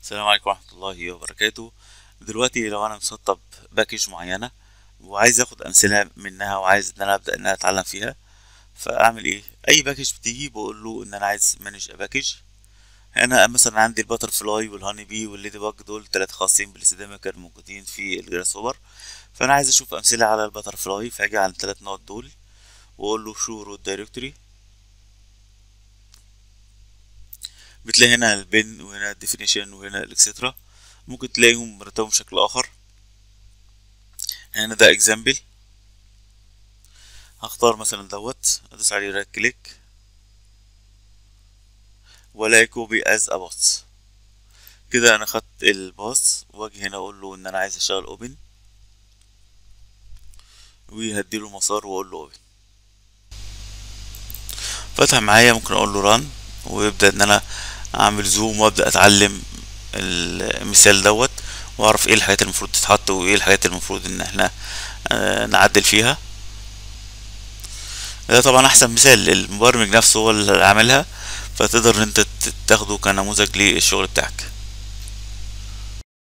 السلام عليكم ورحمة الله وبركاته دلوقتي لو انا مسطب باكج معينة وعايز اخد امثلة منها وعايز ان انا ابدأ ان انا اتعلم فيها فاعمل ايه اي باكج بتيجي بقول له ان انا عايز مانج باكج انا مثلا عندي الباتر فلاي والهاني بي والليدي باج دول تلاتة خاصين بالاستدامة كانوا موجودين في الجراس هوبر فانا عايز اشوف امثلة على الباتر فلاي فاجي على التلات نقط دول واقول له شو روت دايركتوري بتلاقي هنا البن وهنا الديفينيشن وهنا الاكسترا ممكن تلاقيهم مرتبهم بشكل اخر هنا ده اكزامبل هختار مثلا دوت ادوس عليه رايت كليك والاقي كوبي از اباص كده انا خدت الباص واجي هنا اقول له ان انا عايز اشتغل اوبن وهديله مسار واقول له اوبن فتح معايا ممكن اقول له ران ويبدا ان انا اعمل زوم وابدا اتعلم المثال دوت واعرف ايه الحاجات المفروض تتحط وايه الحاجات المفروض ان احنا آه، نعدل فيها ده طبعا احسن مثال المبرمج نفسه هو اللي عاملها فتقدر ان انت تاخده كنموذج للشغل بتاعك